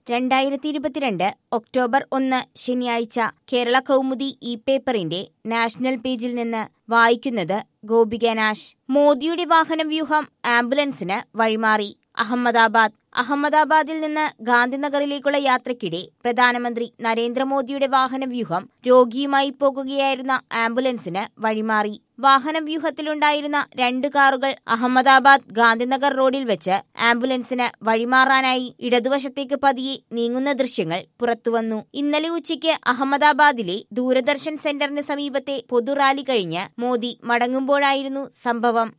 രണ്ടായിരത്തി ഇരുപത്തിരണ്ട് ഒക്ടോബർ ഒന്ന് ശനിയാഴ്ച കേരള കൗമുദി ഇ പേപ്പറിന്റെ നാഷണൽ പേജിൽ നിന്ന് വായിക്കുന്നത് ഗോപിക നാശ് മോദിയുടെ വാഹനവ്യൂഹം ആംബുലൻസിന് വഴിമാറി അഹമ്മദാബാദ് അഹമ്മദാബാദിൽ നിന്ന് ഗാന്ധിനഗറിലേക്കുള്ള യാത്രയ്ക്കിടെ പ്രധാനമന്ത്രി നരേന്ദ്രമോദിയുടെ വാഹനവ്യൂഹം രോഗിയുമായി പോകുകയായിരുന്ന ആംബുലൻസിന് വഴിമാറി വാഹനവ്യൂഹത്തിലുണ്ടായിരുന്ന രണ്ട് കാറുകൾ അഹമ്മദാബാദ് ഗാന്ധിനഗർ റോഡിൽ വെച്ച് ആംബുലൻസിന് വഴിമാറാനായി ഇടതുവശത്തേക്ക് പതിയെ നീങ്ങുന്ന ദൃശ്യങ്ങൾ പുറത്തുവന്നു ഇന്നലെ ഉച്ചയ്ക്ക് അഹമ്മദാബാദിലെ ദൂരദർശൻ സെന്ററിന് സമീപത്തെ പൊതുറാലി കഴിഞ്ഞ് മോദി മടങ്ങുമ്പോഴായിരുന്നു സംഭവം